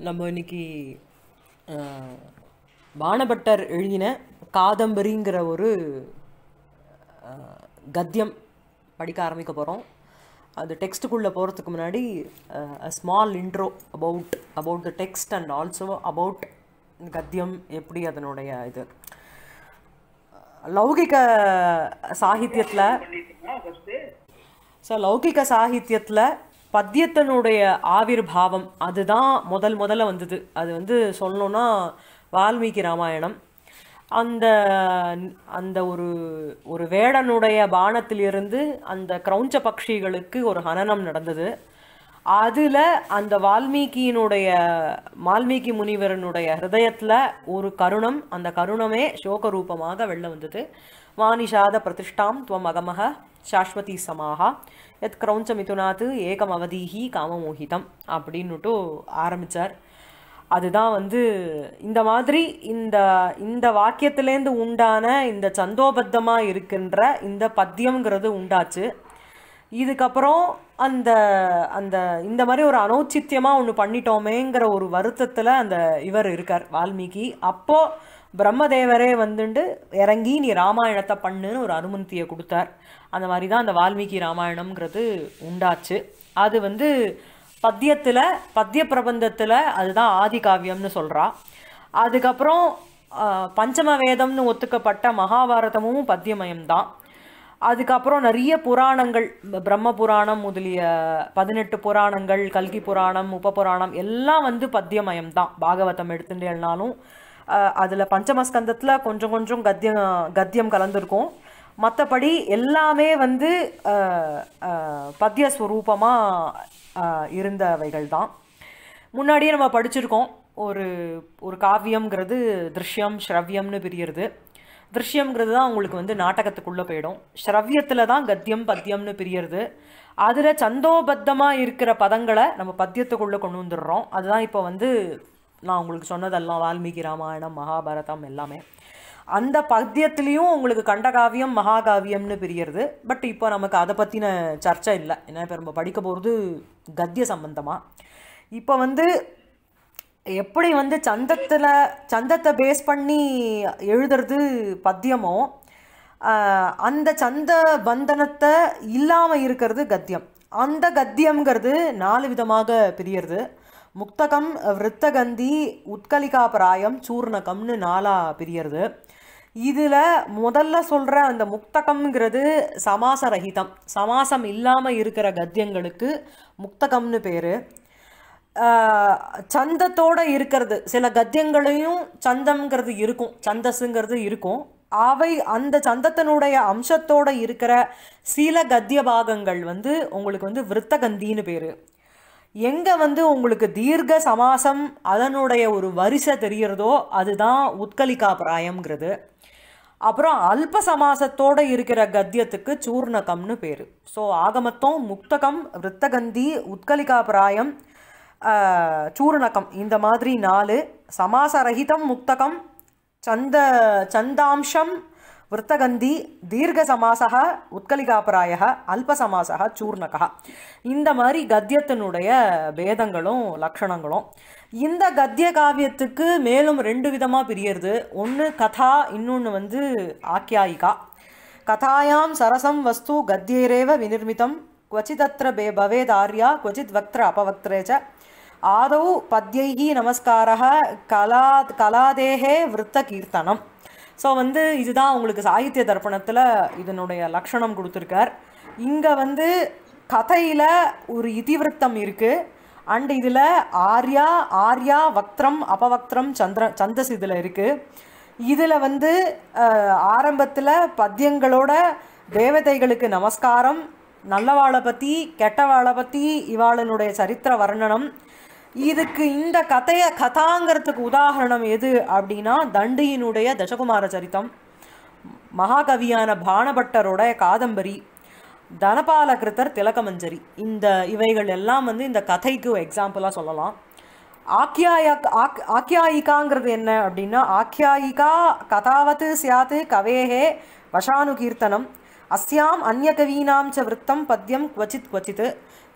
நம்ம இன்னைக்கு அஹ், பாணபட்டர் எழுதின காதம்பரிங்கிற ஒரு அஹ், கத்தியம் படிக்க ஆரம்பிக்க போகிறோம் அது டெக்ஸ்ட்டுக்குள்ளே போகிறதுக்கு முன்னாடி small intro about about the text and also about கத்தியம் எப்படி அதனுடைய இது லௌகிக சாகித்யத்தில் ஸோ லௌகிக சாகித்யத்தில் பத்தியத்தினுடைய ஆவிர்பாவம் அதுதான் முதல் முதல்ல வந்தது அது வந்து சொல்லணும்னா வால்மீகி ராமாயணம் அந்த அந்த ஒரு ஒரு வேடனுடைய பானத்திலிருந்து அந்த கிரௌஞ்ச பக்ஷிகளுக்கு ஒரு ஹனனம் நடந்தது அதில் அந்த வால்மீகியினுடைய வால்மீகி முனிவரனுடைய ஹிருதயத்தில் ஒரு கருணம் அந்த கருணமே சோக ரூபமாக வெளில வந்தது வாணிஷாத பிரதிஷ்டாம் துவம் அகமக சாஸ்வதி சமாகா எத் கிரௌஞ்ச மிதுனாத்து ஏகம் அவதீஹி காமமோகிதம் அப்படின்னுட்டு ஆரம்பித்தார் அதுதான் வந்து இந்த மாதிரி இந்த இந்த வாக்கியத்திலேருந்து உண்டான இந்த சந்தோபத்தமாக இருக்கின்ற இந்த பத்தியம்ங்கிறது உண்டாச்சு இதுக்கப்புறம் அந்த அந்த இந்த மாதிரி ஒரு அனௌச்சித்தியமாக ஒன்று பண்ணிட்டோமேங்கிற ஒரு வருத்தத்தில் அந்த இவர் இருக்கார் வால்மீகி அப்போ பிரம்மதேவரே வந்துண்டு இறங்கி நீ ராமாயணத்தை பண்ணுன்னு ஒரு அனுமதியை கொடுத்தார் அந்த மாதிரி தான் அந்த வால்மீகி ராமாயணம்ங்கிறது உண்டாச்சு அது வந்து பத்தியத்தில் பத்திய பிரபந்தத்தில் அதுதான் ஆதி காவியம்னு சொல்கிறா அதுக்கப்புறம் ஆஹ், பஞ்சம வேதம்னு ஒத்துக்கப்பட்ட மகாபாரதமும் பத்தியமயம்தான் அதுக்கப்புறம் நிறைய புராணங்கள் ப- பிரம்ம புராணம் முதலிய பதினெட்டு புராணங்கள் கல்கி புராணம் உப புராணம் எல்லாம் வந்து பத்தியமயம் தான் பாகவதம் எடுத்துட்டேனாலும் அதில் பஞ்சமஸ்கந்தத்தில் கொஞ்சம் கொஞ்சம் கத்தியம் கத்தியம் கலந்துருக்கும் மற்றபடி எல்லாமே வந்து அஹ், அஹ், பத்திய ஸ்வரூபமாக இருந்தவைகள் தான் முன்னாடியே நம்ம படிச்சிருக்கோம் ஒரு ஒரு காவியம்ங்கிறது திருஷ்யம் ஸ்ரவ்யம்னு பிரியறது திருஷ்யம்ங்கிறது தான் உங்களுக்கு வந்து நாடகத்துக்குள்ளே போயிடும் ஸ்ரவ்யத்தில் தான் கத்தியம் பத்தியம்னு பிரியறது அதில் சந்தோபத்தமாக இருக்கிற பதங்களை நம்ம பத்தியத்துக்குள்ளே கொண்டு வந்துடுறோம் அதுதான் இப்போ வந்து நான் உங்களுக்கு சொன்னதெல்லாம் வால்மீகி ராமாயணம் மகாபாரதம் எல்லாமே அந்த பத்தியத்துலேயும் உங்களுக்கு கண்டகாவியம் மகாகாவியம்னு பிரியறது பட் இப்போ நமக்கு அதை பற்றின சர்ச்சை இல்லை ஏன்னா இப்போ நம்ம படிக்க போகிறது கத்திய சம்பந்தமாக இப்போ வந்து எப்படி வந்து சந்தத்தில் சந்தத்தை பேஸ் பண்ணி எழுதுறது பத்தியமோ ஆஹ், அந்த சந்த பந்தனத்தை இல்லாமல் இருக்கிறது கத்தியம் அந்த கத்தியம்ங்கிறது நாலு விதமாக பிரியறது முக்தகம் விருத்தகந்தி உத்கலிகா பிராயம் சூர்ணகம்னு நாலா பிரியறது இதில் முதல்ல சொல்கிற அந்த முக்தகம்ங்கிறது சமாச ரஹிதம் சமாசம் இல்லாமல் இருக்கிற கத்தியங்களுக்கு முக்தகம்னு பேர் ஆஹ் சந்தத்தோட இருக்கிறது சில கத்தியங்களையும் சந்தம்ங்கிறது இருக்கும் சந்தஸுங்கிறது இருக்கும் அவை அந்த சந்தத்தினுடைய அம்சத்தோட இருக்கிற சில கத்திய பாகங்கள் வந்து உங்களுக்கு வந்து விருத்தகந்தின்னு பேர் எங்கே வந்து உங்களுக்கு தீர்க்க சமாசம் அதனுடைய ஒரு வரிசை தெரியறதோ அதுதான் உத்கலிகா பிராயம்ங்கிறது அப்புறம் அல்ப சமாசத்தோட இருக்கிற கத்தியத்துக்கு சூர்ணகம்னு பேர் ஸோ ஆகமத்தம் முக்தகம் விருத்தகந்தி உத்கலிகா பிராயம் ஆஹ், சூர்ணகம் இந்த மாதிரி நாலு சமாசரகிதம் முக்தகம் சந்த சந்தாம்சம் விருத்தகந்தி தீர்க்க சமாசக உத்கலிகாபிராய அல்பசமாசக சூர்ணகா இந்த மாதிரி கத்தியத்தினுடைய பேதங்களும் லக்ஷணங்களும் இந்த கத்திய காவியத்துக்கு மேலும் ரெண்டு விதமாக பிரியறது ஒன்று கதா இன்னொன்று வந்து ஆக்கியாயிகா கதாயாம் சரசம் வஸ்து கத்தியேரேவ வினிர்மிதம் क्वचिदत्र बे भवेदार्या क्वचित् वक्त्र अपवक्त्रे च आदौ पद्यैः நமஸ்காரः கலா கலாதேகே விருத்தகீர்த்தனம் ஸோ வந்து இதுதான் உங்களுக்கு சாகித்ய தர்ப்பணத்தில் இதனுடைய லக்ஷணம் கொடுத்துருக்கார் இங்கே வந்து கதையில் ஒரு இதிவிருத்தம் இருக்குது அண்ட் இதில் ஆர்யா ஆர்யா வக்திரம் அபவக்திரம் சந்திர சந்தஸ் இதில் இருக்குது இதில் வந்து ஆரம்பத்தில் பத்தியங்களோட தேவதைகளுக்கு நமஸ்காரம் நல்லவாளை பற்றி கெட்டவாளை பற்றி இவாளனுடைய சரித்திர வர்ணனம் இதுக்கு இந்த கதையை கதாங்கிறதுக்கு உதாரணம் எது அப்படின்னா தண்டியினுடைய தசகுமார சரித்தம் மகாகவியான பாணபட்டரோட காதம்பரி தனபாலகிருத்தர் திலகமஞ்சரி இந்த இவைகள் எல்லாம் வந்து இந்த கதைக்கு எக்ஸாம்பிளாக சொல்லலாம் ஆக்கியாய ஆக் ஆக்கியாயிகாங்கிறது என்ன அப்படின்னா ஆக்கியாயிகா கதாவத்து சியாத்து கவேஹே வசானுகீர்த்தனம் அஸ்யாம் அந்நியகவீனாம் ச விருத்தம் பத்யம் குவச்சித் குவச்சித்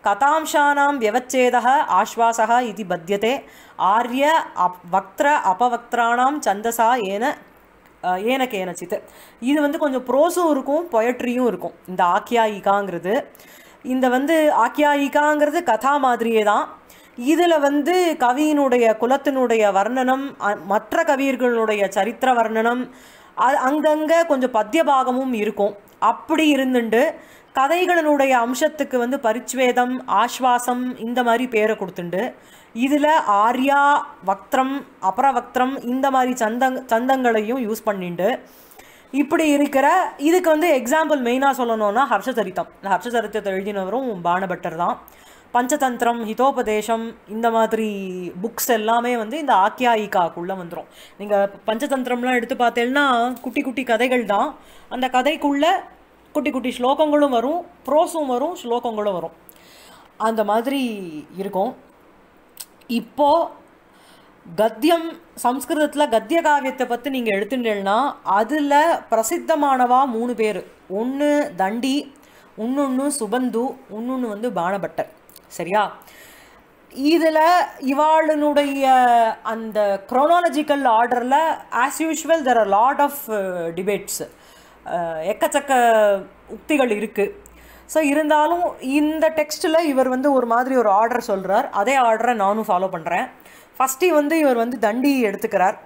கதாம்சானாம் வியவச்சேதः ஆஸ்வாசः இது பத்தியதே ஆர்ய அப் வக்திர அபவக்திராணாம் சந்தசா ஏன அஹ், ஏன கேனச்சித் இது வந்து கொஞ்சம் ப்ரோஸும் இருக்கும் பொயட்ரியும் இருக்கும் இந்த ஆக்கியாயிகாங்கிறது இந்த வந்து ஆக்கியாயிகாங்கிறது கதா மாதிரியே தான் இதில் வந்து கவியினுடைய குலத்தினுடைய வர்ணனம் அ- மற்ற கவியர்களுடைய சரித்திர வர்ணனம் அ- அங்கங்கே கொஞ்சம் பத்திய பாகமும் இருக்கும் அப்படி இருந்துண்டு கதைகளினுடைய அம்சத்துக்கு வந்து பரிச்வேதம் ஆஸ்வாசம் இந்த மாதிரி பேரை கொடுத்துண்டு இதில் ஆர்யா வக்திரம் அபரவக்திரம் இந்த மாதிரி சந்தங் சந்தங்களையும் யூஸ் பண்ணிண்டு இப்படி இருக்கிற இதுக்கு வந்து எக்ஸாம்பிள் மெயினாக சொல்லணும்னா ஹர்ஷச்சரித்தம் இந்த ஹர்ஷச்சரித்தத்தை எழுதினவரும் பானபட்டர் தான் பஞ்சதந்திரம் ஹிதோபதேசம் இந்த மாதிரி புக்ஸ் எல்லாமே வந்து இந்த ஆக்கியாயிகாக்குள்ளே வந்துடும் நீங்கள் பஞ்சதந்திரம்லாம் எடுத்து பார்த்தேன்னா குட்டி குட்டி கதைகள் தான் அந்த கதைக்குள்ளே குட்டி குட்டி ஸ்லோகங்களும் வரும் ப்ரோஸும் வரும் ஸ்லோகங்களும் வரும் அந்த மாதிரி இருக்கும் இப்போ கத்தியம் சம்ஸ்கிருதத்தில் கத்திய காவியத்தை பற்றி நீங்கள் எடுத்துட்டீங்கன்னா அதில் பிரசித்தமானவா மூணு பேர் ஒன்று தண்டி இன்னொன்று சுபந்து இன்னொன்று வந்து பானபட்டர் சரியா இதில் இவாளுனுடைய அந்த குரோனாலஜிக்கல் ஆர்டரில் as usual there are lot of debates எக்கச்சக்க உக்திகள் இருக்குது ஸோ இருந்தாலும் இந்த டெக்ஸ்ட்டில் இவர் வந்து ஒரு மாதிரி ஒரு ஆர்டர் சொல்கிறார் அதே ஆர்டரை நானும் ஃபாலோ பண்ணுறேன் ஃபஸ்ட்டு வந்து இவர் வந்து தண்டி எடுத்துக்கிறார்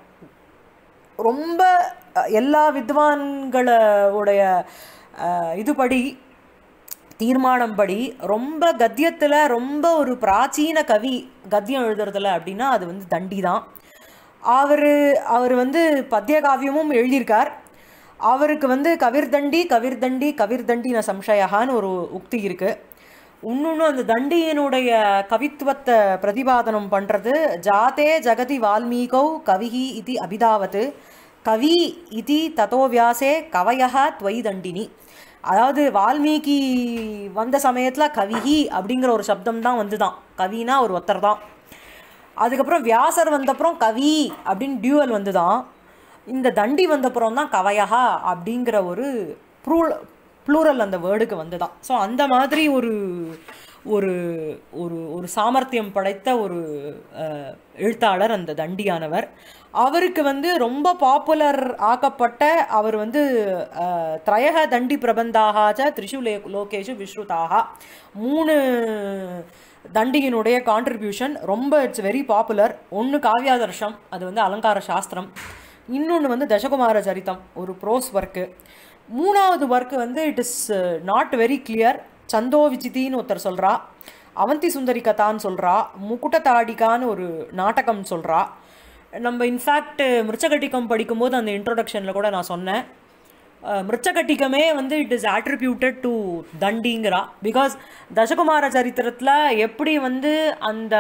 ரொம்ப அஹ், எல்லா வித்வான்களோடைய அஹ், இதுபடி தீர்மானம் படி ரொம்ப கத்தியத்தில் ரொம்ப ஒரு பிராச்சீன கவி கத்தியம் எழுதுறதுல அப்படின்னா அது வந்து தண்டி தான் அவர் அவர் வந்து பத்திய காவியமும் எழுதியிருக்கார் அவருக்கு வந்து கவிர்தண்டி கவிர்தண்டி கவிர்தண்டின சம்சயகான்னு ஒரு உக்தி இருக்குது இன்னொன்று அந்த தண்டியினுடைய கவித்துவத்தை பிரதிபாதனம் பண்ணுறது ஜாதே ஜகதி வால்மீகௌ கவிஹி இது அபிதாவத்து கவி இதி ததோ வியாசே கவயः துவை தண்டினி அதாவது வால்மீகி வந்த சமயத்தில் கவிஹி அப்படிங்கிற ஒரு சப்தம் தான் வந்துதான் கவினா ஒரு ஒருத்தர் தான் அதுக்கப்புறம் வியாசர் வந்தப்புறம் கவி அப்படின்னு டியூவல் வந்துதான் இந்த தண்டி வந்தப்புறம் தான் கவையகா அப்படிங்கிற ஒரு ப்ரூல் ப்ளூரல் அந்த வேர்டுக்கு வந்துதான் ஸோ அந்த மாதிரி ஒரு ஒரு ஒரு ஒரு சாமர்த்தியம் படைத்த ஒரு அஹ், எழுத்தாளர் அந்த தண்டியானவர் அவருக்கு வந்து ரொம்ப பாப்புலர் ஆக்கப்பட்ட அவர் வந்து அஹ், திரயக தண்டி பிரபந்தாகாச்ச திரிஷு லே லோகேஷு விஸ்ருதாக மூணு தண்டியினுடைய கான்ட்ரிபியூஷன் ரொம்ப இட்ஸ் வெரி பாப்புலர் ஒன்று காவியாதர்ஷம் அது வந்து அலங்கார சாஸ்திரம் இன்னொன்று வந்து தசகுமார சரித்தம் ஒரு ப்ரோஸ் ஒர்க்கு மூணாவது ஒர்க்கு வந்து it is not very clear சந்தோ விசித்தின்னு ஒருத்தர் சொல்கிறா அவந்தி சுந்தரி கதான்னு சொல்கிறா முக்குட்டத்தாடிகான்னு ஒரு நாடகம் சொல்கிறா நம்ம இன்ஃபேக்ட் மிருச்சகட்டிக்கம் படிக்கும்போது அந்த இன்ட்ரோடக்ஷனில் கூட நான் சொன்னேன் அஹ், மிருச்சகட்டிகமே வந்து இட் இஸ் attributed டு தண்டிங்கிறா பிகாஸ் தசகுமார சரித்திரத்தில் எப்படி வந்து அந்த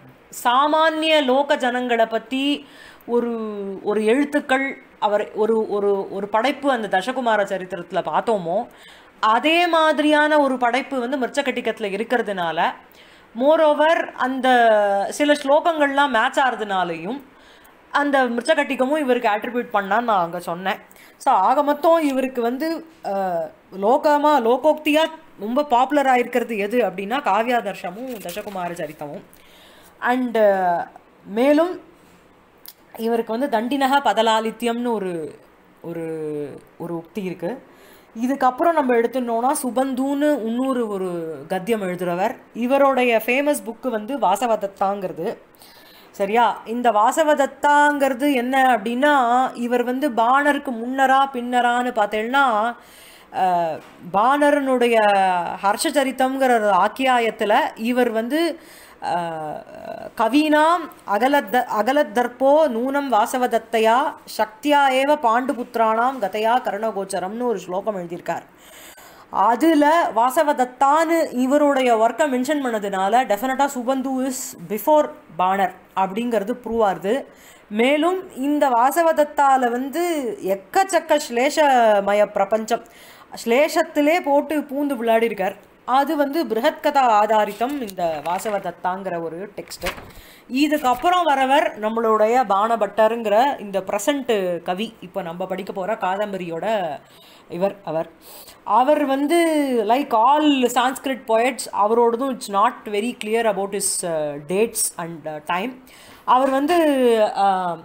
சாமானிய லோக ஜனங்களை பற்றி ஒரு ஒரு எழுத்துக்கள் அவர் ஒரு ஒரு ஒரு படைப்பு அந்த தசகுமார சரித்திரத்தில் பார்த்தோமோ அதே மாதிரியான ஒரு படைப்பு வந்து மிருச்சகட்டிக்கத்தில் இருக்கிறதுனால மோரோவர் அந்த சில ஸ்லோகங்கள்லாம் மேட்ச் ஆகிறதுனாலையும் அந்த மிருச்சகட்டிக்கமும் இவருக்கு ஆட்ரிபியூட் பண்ணான்னு நான் அங்கே சொன்னேன் ஸோ ஆக மொத்தம் இவருக்கு வந்து அஹ், லோகமா லோகோக்தியாக ரொம்ப பாப்புலராக இருக்கிறது எது அப்படின்னா காவியாதர்ஷமும் தசகுமார சரித்தமும் அண்டு மேலும் இவருக்கு வந்து தண்டினக பதலாலித்யம்னு ஒரு ஒரு ஒரு உக்தி இருக்குது இதுக்கப்புறம் நம்ம எடுத்துனோம்னா சுபந்துன்னு இன்னொரு ஒரு கத்தியம் எழுதுறவர் இவருடைய ஃபேமஸ் புக்கு வந்து வாசவதத்தாங்கிறது சரியா இந்த வாசவதத்தாங்கிறது என்ன அப்படின்னா இவர் வந்து பாணருக்கு முன்னரா பின்னரான்னு பார்த்தேன்னா அஹ், பாணரனுடைய ஹர்ஷச்சரித்தம்ங்கிற ஒரு ஆக்கியாயத்தில் இவர் வந்து அஹ், கவீனாம் அகலத்த அகலத்தர்ப்போ நூனம் வாசவதத்தையா சக்தியா ஏவ பாண்டுபுத்திரானாம் கதையா கர்ணகோச்சரம்னு ஒரு ஸ்லோகம் எழுதியிருக்கார் அதில் வாசவதத்தான்னு இவருடைய ஒர்க்கை மென்ஷன் பண்ணதுனால டெஃபினட்டாக சுபந்து இஸ் பிஃபோர் பானர் அப்படிங்கிறது ப்ரூவ் ஆகுது மேலும் இந்த வாசவதத்தால வந்து எக்கச்சக்க ஸ்லேஷமய பிரபஞ்சம் ஸ்லேஷத்திலே போட்டு பூந்து விளையாடிருக்கார் அது வந்து பிருஹத்கதா ஆதாரித்தம் இந்த வாசவதத்தாங்கிற ஒரு டெக்ஸ்ட் இதுக்கப்புறம் வரவர் நம்மளுடைய பானபட்டருங்கிற இந்த ப்ரெசண்ட் கவி இப்போ நம்ம படிக்க போகிற காதம்பரியோட இவர் அவர் அவர் வந்து லைக் ஆல் சான்ஸ்கிரிட் poets அவரோடதும் it's not very clear about his dates and time அவர் வந்து அஹ்,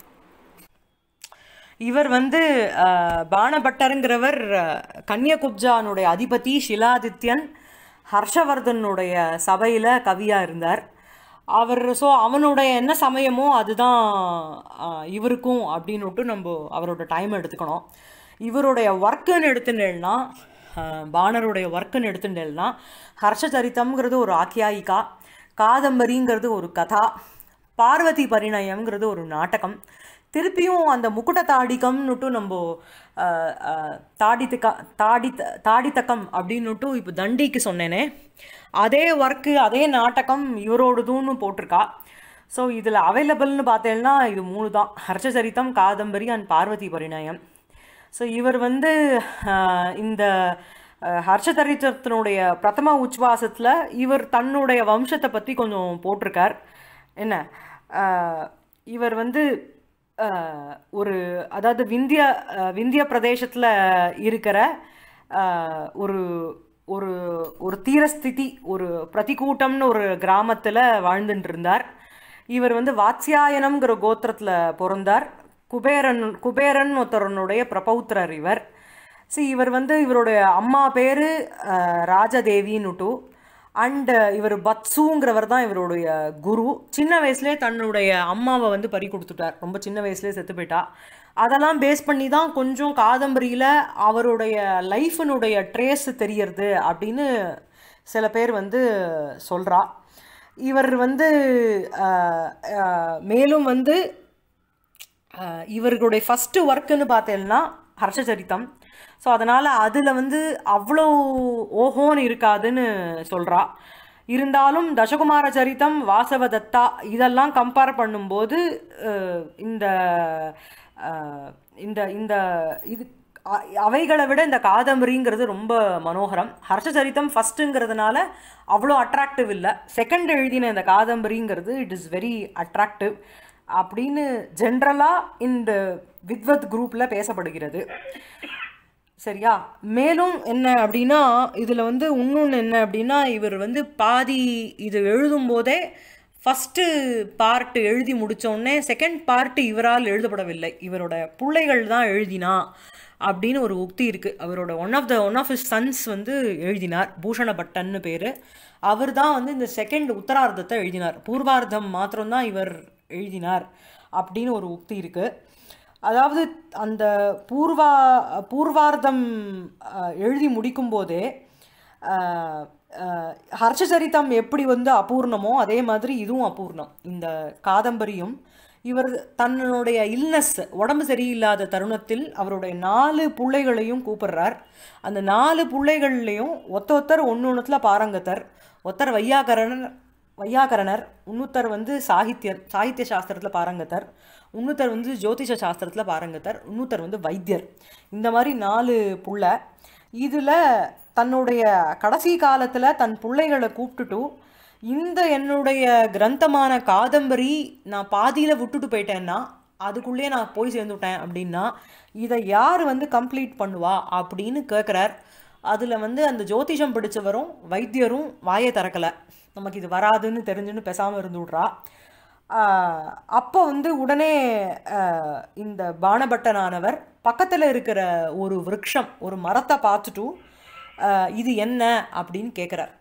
இவர் வந்து அஹ், பாணபட்டருங்கிறவர் அஹ், கன்யகுப்ஜானுடைய அதிபதி ஷிலாதித்யன் ஹர்ஷவர்தனுடைய சபையில் கவியாக இருந்தார் அவர் ஸோ அவனுடைய என்ன சமயமோ அதுதான் அஹ், இவருக்கும் அப்படின்னுட்டு நம்ம அவரோட டைம் எடுத்துக்கணும் இவருடைய ஒர்க்குன்னு எடுத்துட்டேன்னா அஹ், பாணருடைய ஒர்க்குன்னு எடுத்துட்டேன்னா ஹர்ஷச்சரித்தம்ங்கிறது ஒரு ஆக்கியாயிகா காதம்பரிங்கிறது ஒரு கதா பார்வதி பரிணயம்ங்கிறது ஒரு நாடகம் திருப்பியும் அந்த முக்குட்ட தாடிக்கம்னுட்டு நம்ம அஹ், அஹ், தாடித்துக்க தாடி தாடித்தக்கம் அப்படின்னுட்டு இப்போ தண்டிக்கு சொன்னேனே அதே ஒர்க்கு அதே நாடகம் இவரோடதுன்னு போட்டிருக்கா ஸோ இதில் அவைலபிள்னு பார்த்தேன்னா இது மூணு தான் ஹர்ஷச்சரித்தம் காதம்பரி அண்ட் பார்வதி பரிணயம் ஸோ இவர் வந்து அஹ், இந்த அஹ், ஹர்ஷதரித்திரத்தினுடைய பிரதம உச்வாசத்தில் இவர் தன்னுடைய வம்சத்தை பற்றி கொஞ்சம் போட்டிருக்கார் என்ன அஹ், இவர் வந்து அஹ், ஒரு அதாவது விந்திய அஹ், விந்திய பிரதேசத்தில் இருக்கிற அஹ், ஒரு ஒரு ஒரு தீரஸ்திதி ஒரு பிரதிகூட்டம்னு ஒரு கிராமத்தில் வாழ்ந்துட்டு இருந்தார் இவர் வந்து வாத்ஸ்யாயனம்ங்கிற கோத்திரத்தில் பிறந்தார் குபேரன் குபேரன் ஒருத்தரனுடைய பிரபௌத்திரர் இவர் சி இவர் வந்து இவருடைய அம்மா பேர் ராஜதேவின்னுட்டு அண்ட் இவர் பத்சுங்கிறவர் தான் இவருடைய குரு சின்ன வயசுலேயே தன்னுடைய அம்மாவை வந்து பறி கொடுத்துட்டார் ரொம்ப சின்ன வயசுலேயே செத்து போயிட்டா அதெல்லாம் பேஸ் பண்ணி தான் கொஞ்சம் காதம்பரியில் அவருடைய லைஃபினுடைய ட்ரேஸ் தெரியறது அப்படின்னு சில பேர் வந்து சொல்கிறா இவர் வந்து அஹ், அஹ், மேலும் வந்து அஹ், இவர்களுடைய ஃபஸ்ட்டு ஒர்க்குன்னு பார்த்தேன்னா ஹர்ஷச்சரித்தம் ஸோ அதனால் அதில் வந்து அவ்வளோ ஓஹோன்னு இருக்காதுன்னு சொல்கிறா இருந்தாலும் தசகுமார சரித்தம் வாசவதத்தா இதெல்லாம் கம்பேர் பண்ணும்போது அஹ், இந்த அஹ், இந்த இந்த இது அ- அவைகளை விட இந்த காதம்பரிங்கிறது ரொம்ப மனோகரம் ஹர்ஷச்சரித்தம் ஃபஸ்ட்டுங்கிறதுனால அவ்வளோ அட்ராக்டிவ் இல்லை செகண்ட் எழுதின இந்த காதம்பரிங்கிறது இட் இஸ் வெரி அட்ராக்டிவ் அப்படின்னு ஜென்ரலாக இந்த வித்வத் குரூப்பில் பேசப்படுகிறது சரியா மேலும் என்ன அப்படின்னா இதில் வந்து இன்னொன்று என்ன அப்படின்னா இவர் வந்து பாதி இது எழுதும்போதே ஃபஸ்ட்டு பார்ட் எழுதி முடிச்ச உடனே செகண்ட் பார்ட் இவரால் எழுதப்படவில்லை இவரோட பிள்ளைகள் தான் எழுதினா அப்படின்னு ஒரு உக்தி இருக்குது அவரோட one of the one of his sons வந்து எழுதினார் பூஷண பட்டன்னு பேர் அவர் தான் வந்து இந்த செகண்ட் உத்தரார்த்தத்தை எழுதினார் பூர்வார்த்தம் மாத்திரம்தான் இவர் எழுதினார் அப்படின்னு ஒரு உக்தி இருக்குது அதாவது அந்த பூர்வா பூர்வார்த்தம் அஹ், எழுதி முடிக்கும்போதே அஹ், அஹ், ஹர்ஷச்சரித்தம் எப்படி வந்து அபூர்ணமோ அதே மாதிரி இதுவும் அபூர்ணம் இந்த காதம்பரியும் இவர் தன்னுடைய இல்னஸ் உடம்பு சரியில்லாத தருணத்தில் அவருடைய நாலு பிள்ளைகளையும் கூப்பிடுறார் அந்த நாலு பிள்ளைகள்லையும் ஒத்த ஒருத்தர் ஒன்று ஒன்றுத்தில் பாரங்கத்தர் ஒருத்தர் வையாகரணர் வையாகரணர் இன்னொருத்தர் வந்து சாகித்யர் சாகித்ய சாஸ்திரத்தில் பாரங்கத்தர் இன்னொருத்தர் வந்து ஜோதிஷ சாஸ்திரத்தில் பாரங்கத்தர் இன்னொருத்தர் வந்து வைத்தியர் இந்த மாதிரி நாலு புள்ள இதில் தன்னுடைய கடைசி காலத்தில் தன் பிள்ளைகளை கூப்பிட்டுட்டு இந்த என்னுடைய கிரந்தமான காதம்பரி நான் பாதியில் விட்டுட்டு போயிட்டேன்னா அதுக்குள்ளேயே நான் போய் சேர்ந்துட்டேன் அப்படின்னா இதை யார் வந்து கம்ப்ளீட் பண்ணுவா அப்படின்னு கேட்குறார் அதில் வந்து அந்த ஜோதிஷம் படித்தவரும் வைத்தியரும் வாயை திறக்கலை நமக்கு இது வராதுன்னு தெரிஞ்சுன்னு பேசாமல் இருந்து விட்றா ஆஹ் அப்போ வந்து உடனே ஆஹ் இந்த பானபட்டனானவர் பக்கத்தில் இருக்கிற ஒரு விருட்சம் ஒரு மரத்தை பார்த்துட்டு ஆஹ் இது என்ன அப்படின்னு கேட்குறார்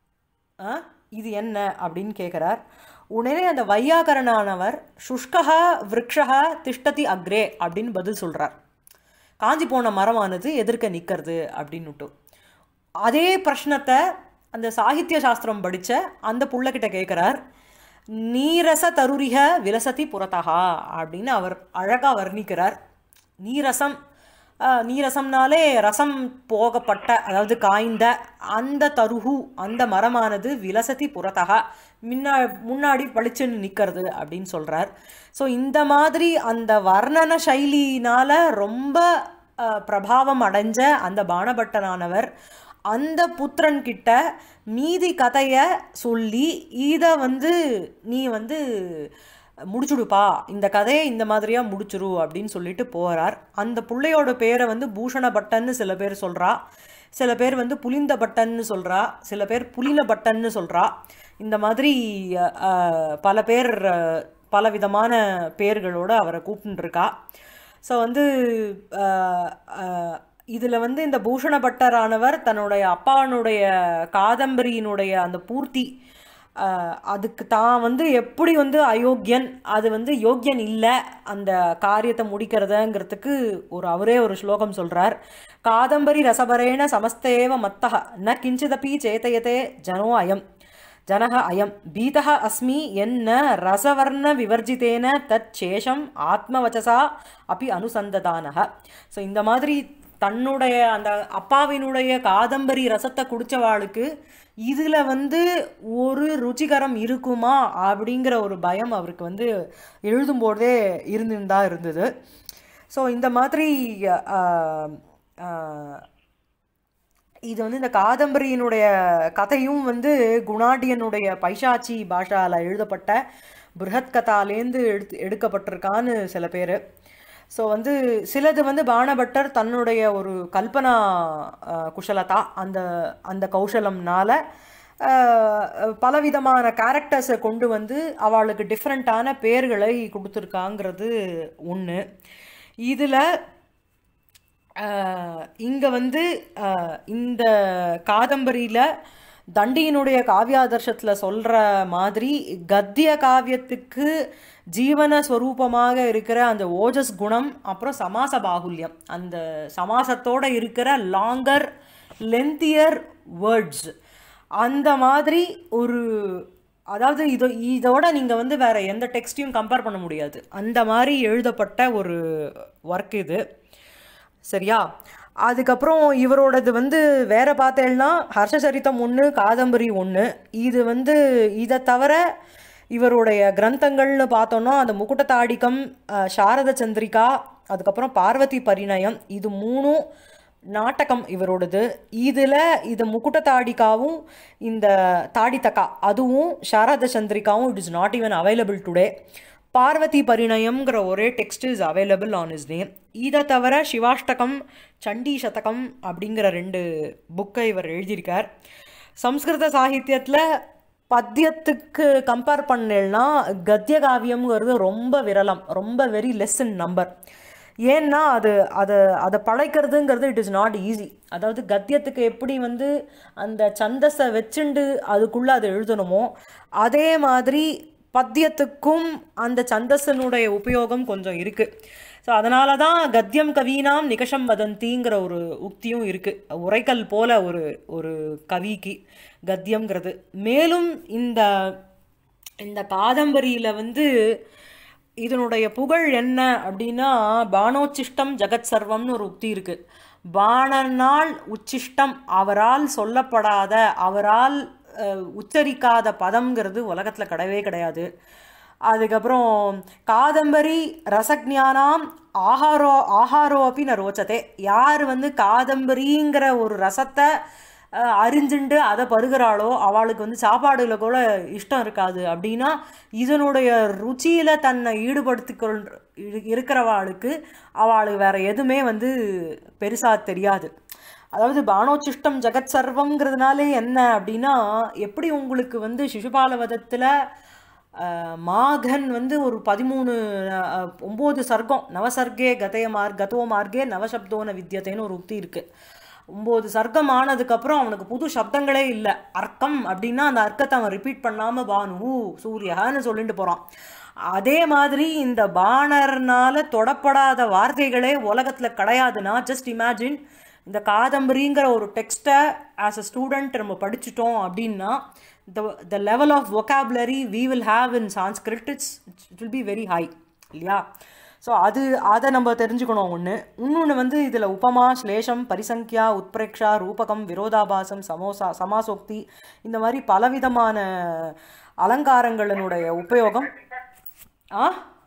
ஆ இது என்ன அப்படின்னு கேட்குறார் உடனே அந்த வையாகரனானவர் சுஷ்கஹ விரக்ஷக திஷ்டதி அக்ரே அப்படின்னு பதில் சொல்கிறார் காஞ்சி போன மரமானது எதிர்க்க நிற்கிறது அப்படின்னுட்டு அதே பிரश्னத்தை அந்த சாகித்ய சாஸ்திரம் படித்த அந்த புள்ளக்கிட்ட கேட்குறார் நீரச தருரிக விலசதி புறத்தகா அப்படின்னு அவர் அழகாக வர்ணிக்கிறார் நீரசம் ஆஹ், நீரசம்னாலே ரசம் போகப்பட்ட அதாவது காய்ந்த அந்த தருகு அந்த மரமானது விலசதி புறத்தகா முன்னா முன்னாடி பளிச்சுன்னு நிற்கிறது அப்படின்னு சொல்கிறார் ஸோ இந்த மாதிரி அந்த வர்ணன சைலினால் ரொம்ப ஆஹ், பிரபாவம் அடைஞ்ச அந்த பானபட்டனானவர் அந்த புத்திரன் கிட்ட மீதி கதையை சொல்லி இதை வந்து நீ வந்து முடிச்சுடுப்பா இந்த கதையை இந்த மாதிரியா முடிச்சிரு அப்படின்னு சொல்லிட்டு போறார் அந்த பிள்ளையோட பேரை வந்து பூஷண பட்டன்னு சில பேர் சொல்றா சில பேர் வந்து புலிந்த பட்டன்னு சொல்றா சில பேர் புலின பட்டன்னு சொல்றா இந்த மாதிரி அஹ், அஹ், பல பேர் அஹ், பல விதமான பேர்களோட அவரை கூப்பிட்டுருக்கா ஸோ வந்து இதில் வந்து இந்த பூஷண பட்டரானவர் தன்னுடைய அப்பானுடைய காதம்பரியினுடைய அந்த பூர்த்தி ஆஹ், அதுக்கு தான் வந்து எப்படி வந்து அயோக்கியன் அது வந்து யோக்கியன் இல்லை அந்த காரியத்தை முடிக்கிறதுங்கிறதுக்கு ஒரு அவரே ஒரு ஸ்லோகம் சொல்றார் காதம்பரி ரசபரேண சமஸ்தேவ மத்தக ந கிஞ்சிதபி சேதயதே ஜனோ அயம் ஜனக அயம் பீதः அஸ்மி என்ன ரசவர்ண விவர்ஜிதேன தத் சேஷம் ஆத்மவச்சசா அப்படி அனுசந்ததானக ஸோ இந்த மாதிரி தன்னுடைய அந்த அப்பாவினுடைய காதம்பரி ரசத்தை குடிச்சவாளுக்கு இதில் வந்து ஒரு ருச்சிகரம் இருக்குமா அப்படிங்கிற ஒரு பயம் அவருக்கு வந்து எழுதும்போதே இருந்துதான் இருந்தது ஸோ இந்த மாதிரி ஆஹ், ஆஹ், இது வந்து இந்த காதம்பரியினுடைய கதையும் வந்து குணாடியனுடைய பைசாச்சி பாஷால எழுதப்பட்ட பிருஹத் கதாலேருந்து எடுத்து எடுக்கப்பட்டிருக்கான்னு சில பேர் ஸோ வந்து சிலது வந்து பாணபட்டர் தன்னுடைய ஒரு கல்பனா அஹ், குஷலதா அந்த அந்த கௌசலம்னால அஹ், பலவிதமான கேரக்டர்ஸை கொண்டு வந்து அவளுக்கு டிஃப்ரெண்ட்டான பேர்களை கொடுத்துருக்காங்கிறது ஒன்று இதில் இங்கே வந்து ஆஹ், இந்த காதம்பரியில் தண்டியினுடைய காவியாதர்ஷத்தில் சொல்கிற மாதிரி கத்திய காவியத்துக்கு ஜீவன ஸ்வரூபமாக இருக்கிற அந்த ஓஜஸ் குணம் அப்புறம் சமாச பாகுல்யம் அந்த சமாசத்தோட இருக்கிற லாங்கர் லென்த்தியர் வேர்ட்ஸ் அந்த மாதிரி ஒரு அதாவது இது இதோட நீங்கள் வந்து வேற எந்த டெக்ஸ்டையும் கம்பேர் பண்ண முடியாது அந்த மாதிரி எழுதப்பட்ட ஒரு ஒர்க் இது சரியா அதுக்கப்புறம் இவரோடது வந்து வேற பார்த்தேன்னா ஹர்ஷசரித்தம் ஒன்று காதம்பரி ஒன்று இது வந்து இதை தவிர இவருடைய கிரந்தங்கள்னு பார்த்தோன்னா அந்த முகுட்டத்தாடிக்கம் அஹ், சாரத சந்திரிகா அதுக்கப்புறம் பார்வதி பரிணயம் இது மூணும் நாடகம் இவரோடது இதில் இது முகுட்டத்தாடிக்காவும் இந்த தாடித்தக்கா அதுவும் சாரத சந்திரிகாவும் it is not even available today பார்வதி பரிணயம்ங்கிற ஒரே text is available on his name இதை தவிர சிவாஷ்டகம் சண்டி சதகம் அப்படிங்கிற ரெண்டு புக்கை இவர் எழுதியிருக்கார் சம்ஸ்கிருத சாகித்யத்தில் பத்தியத்துக்கு கம்பேர் பண்ணேன்னா கத்திய காவியம்ங்கிறது ரொம்ப விரலம் ரொம்ப வெரி லெஸ் இன் நம்பர் ஏன்னா அது அதை அதை பழைக்கிறதுங்கிறது இட் இஸ் நாட் ஈஸி அதாவது கத்தியத்துக்கு எப்படி வந்து அந்த சந்தஸை வச்சுண்டு அதுக்குள்ளே அதை எழுதணுமோ அதே மாதிரி பத்தியத்துக்கும் அந்த சந்தஸனுடைய உபயோகம் கொஞ்சம் இருக்குது ஸோ அதனால தான் கத்தியம் கவீனாம் நிகஷம் வதந்திங்கிற ஒரு உக்தியும் இருக்குது உரைக்கல் போல ஒரு ஒரு கவிக்கு கத்தியம்ங்கிறது மேலும் இந்த இந்த காதம்பரியில் வந்து இதனுடைய புகழ் என்ன அப்படின்னா பானோச்சிஷ்டம் ஜெகத் சர்வம்னு ஒரு உக்தி இருக்கு பாணனால் உச்சிஷ்டம் அவரால் சொல்லப்படாத அவரால் அஹ், உச்சரிக்காத பதம்ங்கிறது உலகத்தில் கிடையவே கிடையாது அதுக்கப்புறம் காதம்பரி ரசஜானாம் ஆஹாரோ ஆஹாரோ அப்படி ந ரோச்சதே யார் வந்து காதம்பரிங்கிற ஒரு ரசத்தை அஹ், அறிஞ்சுண்டு அதை பருகிறாளோ அவளுக்கு வந்து சாப்பாடுல கூட இஷ்டம் இருக்காது அப்படின்னா இதனுடைய ருச்சியில தன்னை ஈடுபடுத்திக்கொள் இரு- இருக்கிறவாளுக்கு அவளுக்கு வேற எதுவுமே வந்து பெருசா தெரியாது அதாவது பானோச்சிஷ்டம் ஜெகத் சர்வம்ங்கிறதுனாலே என்ன அப்படின்னா எப்படி உங்களுக்கு வந்து சிசுபாலவதத்தில் மாகன் வந்து ஒரு பதிமூணு அஹ், ஒம்பது சர்க்கம் நவசர்க்கே கதய மார் கதோ மார்க்கே நவசப்தோன வித்தியத்தைன்னு ஒரு உக்தி இருக்கு ஒம்பது சர்க்கம் ஆனதுக்கப்புறம் அவனுக்கு புது சப்தங்களே இல்லை அர்க்கம் அப்படின்னா அந்த அர்க்கத்தை அவன் ரிப்பீட் பண்ணாமல் பானு சூரியகான்னு சொல்லிட்டு போகிறான் அதே மாதிரி இந்த பாணர்னால தொடப்படாத வார்த்தைகளே உலகத்தில் கிடையாதுன்னா ஜஸ்ட் இமேஜின் இந்த காதம்பரிங்கிற ஒரு டெக்ஸ்ட்டை ஆஸ் அ ஸ்டூடெண்ட் நம்ம படிச்சிட்டோம் அப்படின்னா the the level of vocabulary we will have in sanskrit it's it will be very high இல்லையா ஸோ அது அதை நம்ம தெரிஞ்சுக்கணும் ஒன்று இன்னொன்று வந்து இதில் உபமா ஸ்லேஷம் பரிசங்கியா உத்பிரேக்ஷா ரூபகம் விரோதாபாசம் சமோசா சமாசோக்தி இந்த மாதிரி பலவிதமான அலங்காரங்களினுடைய உபயோகம் ஆ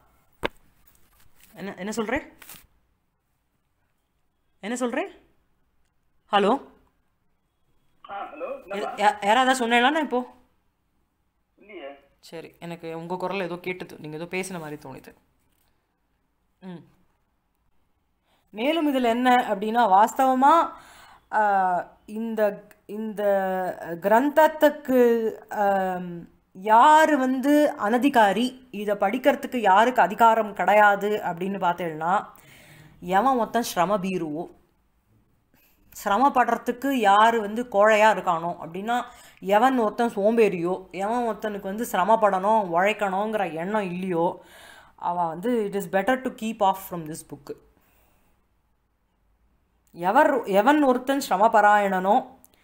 என்ன என்ன சொல்கிறேன் என்ன சொல்கிறேன் ஹலோ ஆ ஹலோ யா- யா- யாராவது சொன்னேன்னா இப்போ இல்லையே சரி எனக்கு உங்கள் குரல் ஏதோ கேட்டுது நீங்கள் ஏதோ பேசின மாதிரி தோணுது ம் மேலும் இதில் என்ன அப்படின்னா வாஸ்தவமாக இந்த இந்த கிரந்தத்துக்கு ஆம், யார் வந்து அனதிகாரி இதை படிக்கிறதுக்கு யாருக்கு அதிகாரம் கிடையாது அப்படின்னு பார்த்தேன்னா எவன் மொத்தம் ஸ்ரம பீருவோ சிரமப்படுறதுக்கு யார் வந்து கோழையாக இருக்கானோ அப்படின்னா எவன் ஒருத்தன் சோம்பேறியோ எவன் ஒருத்தனுக்கு வந்து சிரமப்படணும் உழைக்கணுங்கிற எண்ணம் இல்லையோ அவன் வந்து it is better to keep off from this book எவர் எவன் ஒருத்தன் சிரமபராயணனோ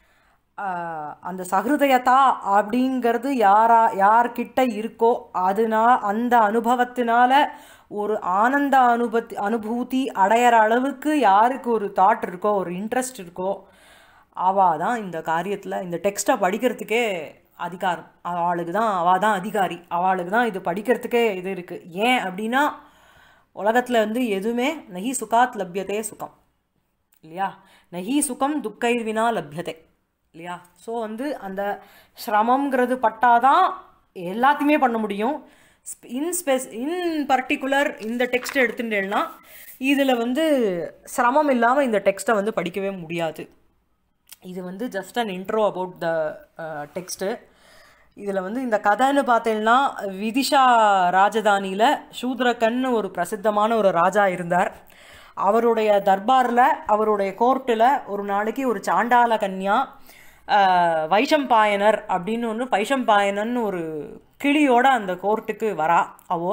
ஆஹ், அந்த சஹிருதயதா அப்படிங்கிறது யாரா யார்கிட்ட இருக்கோ அதுனா அந்த அனுபவத்தினால ஒரு ஆனந்த அனுபத்தி அனுபூதி அடையிற அளவுக்கு யாருக்கு ஒரு தாட் இருக்கோ ஒரு இன்ட்ரெஸ்ட் இருக்கோ அவள் தான் இந்த காரியத்தில் இந்த டெக்ஸ்ட்டை படிக்கிறதுக்கே அதிகாரம் அவளுக்கு தான் அவள் தான் அதிகாரி அவளுக்கு தான் இது படிக்கிறதுக்கே இது இருக்குது ஏன் அப்படின்னா உலகத்தில் வந்து எதுவுமே நகி சுகாத் லப்யதே சுகம் இல்லையா நகி சுகம் துக்கைர் வினா லப்யதே இல்லையா ஸோ வந்து அந்த சிரமங்கிறது பட்டாதான் எல்லாத்தையுமே பண்ண முடியும் இன் ஸ்பெஸ் இன் பர்டிகுலர் இந்த டெக்ஸ்ட் எடுத்துட்டேன்னா இதில் வந்து சிரமம் இல்லாமல் இந்த டெக்ஸ்ட்டை வந்து படிக்கவே முடியாது இது வந்து just an intro about the text இதில் வந்து இந்த கதைன்னு பார்த்தீங்கன்னா விதிஷா ராஜதானியில் சூத்ரகன்னு ஒரு பிரசித்தமான ஒரு ராஜா இருந்தார் அவருடைய தர்பாரில் அவருடைய கோர்ட்டில் ஒரு நாளைக்கு ஒரு சாண்டால கன்யா ஆஹ், வைஷம்பாயனர் அப்படின்னு ஒன்று பைஷம்பாயனன்னு ஒரு கிளியோட அந்த கோர்ட்டுக்கு வரா அவோ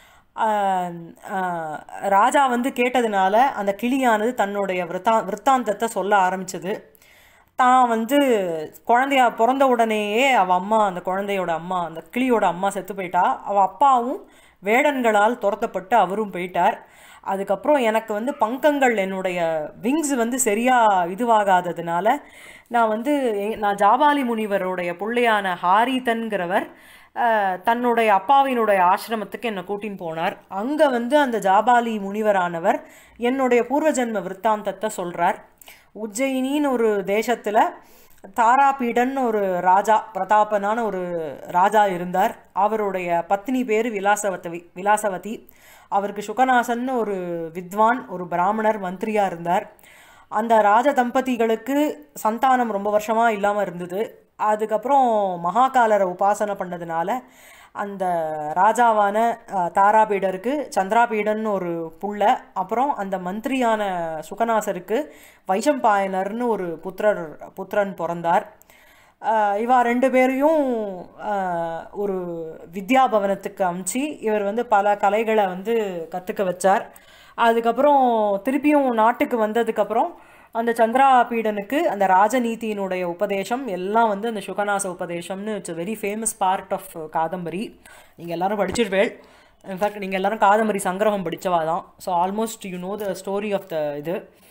ஆஹ், ஆஹ், ராஜா வந்து கேட்டதுனால அந்த கிளியானது தன்னுடைய விருத்தா விற்த்தாந்தத்தை சொல்ல ஆரம்பிச்சது தான் வந்து குழந்தையா பிறந்த உடனேயே அவள் அம்மா அந்த குழந்தையோட அம்மா அந்த கிளியோட அம்மா செத்து போயிட்டா அவள் அப்பாவும் வேடன்களால் துரத்தப்பட்டு அவரும் போயிட்டார் அதுக்கப்புறம் எனக்கு வந்து பங்கங்கள் என்னுடைய விங்ஸ் வந்து சரியாக இதுவாகாததுனால நான் வந்து எ- நான் ஜாபாலி முனிவருடைய பிள்ளையான ஹாரிதன்கிறவர் அஹ், தன்னுடைய அப்பாவினுடைய ஆசிரமத்துக்கு என்னை கூட்டின்னு போனார் அங்கே வந்து அந்த ஜாபாலி முனிவரானவர் என்னுடைய பூர்வ ஜென்ம விற்த்தாந்தத்தை சொல்கிறார் உஜ்ஜயினின்னு ஒரு தேசத்தில் தாராபீடன் ஒரு ராஜா பிரதாபனான ஒரு ராஜா இருந்தார் அவருடைய பத்னி பேர் விலாசவதி விலாசவதி அவருக்கு சுகநாசன்னு ஒரு வித்வான் ஒரு பிராமணர் மந்திரியா இருந்தார் அந்த ராஜ தம்பதிகளுக்கு சந்தானம் ரொம்ப வருஷமாக இல்லாமல் இருந்தது அதுக்கப்புறம் மகாகாலரை உபாசனை பண்ணதுனால அந்த ராஜாவான அஹ், தாராபீடருக்கு சந்திராபீடன்னு ஒரு புள்ள அப்புறம் அந்த மந்திரியான சுகநாசருக்கு வைஷம்பாயனர்னு ஒரு புத்திரர் புத்திரன் பிறந்தார் அஹ், இவா ரெண்டு பேரையும் அஹ், ஒரு வித்யாபவனத்துக்கு அமுச்சு இவர் வந்து பல கலைகளை வந்து கற்றுக்க வச்சார் அதுக்கப்புறம் திருப்பியும் நாட்டுக்கு வந்ததுக்கப்புறம் அந்த சந்திராபீடனுக்கு அந்த ராஜநீதியினுடைய உபதேசம் எல்லாம் வந்து அந்த சுகநாச உபதேசம்னு it's very famous part of Kadambari நீங்கள் எல்லாரும் படிச்சிருவேள் இன்ஃபேக்ட் நீங்கள் எல்லாரும் காதம்பரி சங்கிரகம் படித்தவா தான் so almost you know the story of the இது